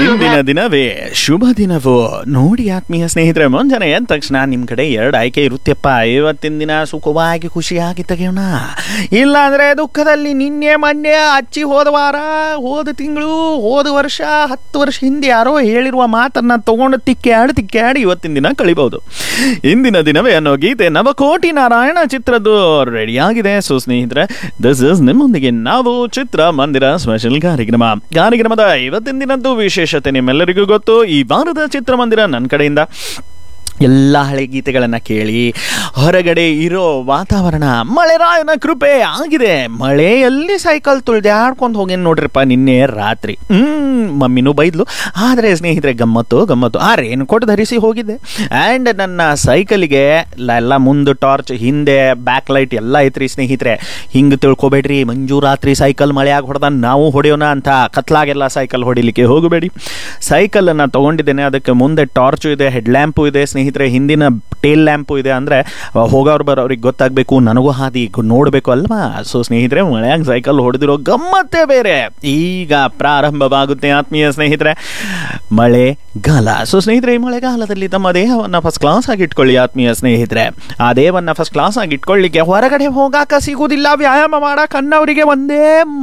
ಇಂದಿನ ದಿನವೇ ಶುಭ ದಿನವೋ ನೋಡಿ ಆತ್ಮೀಯ ಸ್ನೇಹಿತರೆ ಮುಂಜಾನೆ ಎದ್ದ ತಕ್ಷಣ ನಿಮ್ಮ ಕಡೆ ಎರಡು ಆಯ್ಕೆ ಇರುತ್ತೆಪ್ಪ ಇವತ್ತಿನ ದಿನ ಸುಖವಾಗಿ ಖುಷಿಯಾಗಿ ತೆಗೆಯೋಣ ಇಲ್ಲಾಂದ್ರೆ ದುಃಖದಲ್ಲಿ ನಿನ್ನೆ ಮೊನ್ನೆ ಅಚ್ಚಿ ಹೋದ ವಾರ ಹೋದ ತಿಂಗಳು ಹೋದ ವರ್ಷ ಹತ್ತು ವರ್ಷ ಹಿಂದೆ ಯಾರೋ ಹೇಳಿರುವ ಮಾತನ್ನ ತಗೊಂಡು ತಿಕ್ಕಾಡಿ ತಿಕ್ಕಾಡಿ ಇವತ್ತಿನ ದಿನ ಕಳಿಬಹುದು ಇಂದಿನ ದಿನವೇ ಅನ್ನೋ ಗೀತೆ ನವಕೋಟಿ ನಾರಾಯಣ ಚಿತ್ರದ್ದು ರೆಡಿಯಾಗಿದೆ ಸೊ ಸ್ನೇಹಿತರೆ ದಿಸ್ ಇಸ್ ನಿಮ್ಮೊಂದಿಗೆ ನಾವು ಚಿತ್ರ ಮಂದಿರ ಸ್ಪೆಷಲ್ ಕಾರ್ಯಕ್ರಮ ಕಾರ್ಯಕ್ರಮದ ಇವತ್ತಿನ ದಿನದ್ದು ವಿಶೇಷತೆ ನಿಮ್ಮೆಲ್ಲರಿಗೂ ಗೊತ್ತು ಈ ವಾರದ ಚಿತ್ರಮಂದಿರ ನನ್ನ ಕಡೆಯಿಂದ ಎಲ್ಲ ಹಳೆ ಗೀತೆಗಳನ್ನು ಕೇಳಿ ಹೊರಗಡೆ ಇರೋ ವಾತಾವರಣ ಮಳೆರಾಯನ ಕೃಪೆ ಆಗಿದೆ ಮಳೆಯಲ್ಲಿ ಸೈಕಲ್ ತುಳ್ದಾಡ್ಕೊಂಡು ಹೋಗೇನು ನೋಡ್ರಿಪ್ಪ ನಿನ್ನೆ ರಾತ್ರಿ ಹ್ಮ್ ಮಮ್ಮಿನೂ ಬೈದ್ಲು ಆದರೆ ಸ್ನೇಹಿತರೆ ಗಮ್ಮತ್ತು ಗಮ್ಮತ್ತು ಆ ರೇನ್ ಕೋಟ್ ಧರಿಸಿ ಹೋಗಿದ್ದೆ ಆ್ಯಂಡ್ ನನ್ನ ಸೈಕಲಿಗೆ ಎಲ್ಲ ಮುಂದೆ ಟಾರ್ಚ್ ಹಿಂದೆ ಬ್ಯಾಕ್ ಲೈಟ್ ಎಲ್ಲ ಐತ್ರಿ ಸ್ನೇಹಿತರೆ ಹಿಂಗೆ ತಿಳ್ಕೊಬೇಡ್ರಿ ಮಂಜೂರಾತ್ರಿ ಸೈಕಲ್ ಮಳೆಯಾಗಿ ಹೊಡೆದ ನಾವು ಹೊಡೆಯೋಣ ಅಂತ ಕತ್ಲಾಗೆಲ್ಲ ಸೈಕಲ್ ಹೊಡಿಲಿಕ್ಕೆ ಹೋಗಬೇಡಿ ಸೈಕಲನ್ನು ತೊಗೊಂಡಿದ್ದೇನೆ ಅದಕ್ಕೆ ಮುಂದೆ ಟಾರ್ಚು ಇದೆ ಹೆಡ್ ಲ್ಯಾಂಪು ಇದೆ ಸ್ನೇಹಿತರೆ ಹಿಂದಿನ ಟೇಲ್ ಲ್ಯಾಂಪು ಇದೆ ಅಂದರೆ ಹೋಗೋರು ಬರೋರಿಗೆ ಗೊತ್ತಾಗಬೇಕು ನನಗೂ ಹಾದಿ ನೋಡಬೇಕು ಅಲ್ವಾ ಸೊ ಸ್ನೇಹಿತರೆ ಮಳೆಯಾಗ ಸೈಕಲ್ ಹೊಡೆದಿರೋ ಗಮ್ಮತ್ತೇ ಬೇರೆ ಈಗ ಪ್ರಾರಂಭವಾಗುತ್ತೆ ಆತ್ಮೀಯ ಸ್ನೇಹಿತರೆ ಮಳೆಗಾಲ ಸೊ ಸ್ನೇಹಿತರೆ ಈ ಮಳೆಗಾಲದಲ್ಲಿ ತಮ್ಮ ದೇಹವನ್ನು ಫಸ್ಟ್ ಕ್ಲಾಸ್ ಆಗಿ ಇಟ್ಕೊಳ್ಳಿ ಆತ್ಮೀಯ ಸ್ನೇಹಿತರೆ ಆ ದೇಹವನ್ನು ಫಸ್ಟ್ ಕ್ಲಾಸ್ ಆಗಿ ಇಟ್ಕೊಳ್ಳಿಕ್ಕೆ ಹೊರಗಡೆ ಹೋಗಾಕ ಸಿಗುವುದಿಲ್ಲ ವ್ಯಾಯಾಮ ಮಾಡಕ್ಕೆ ಅನ್ನೋರಿಗೆ ಒಂದೇ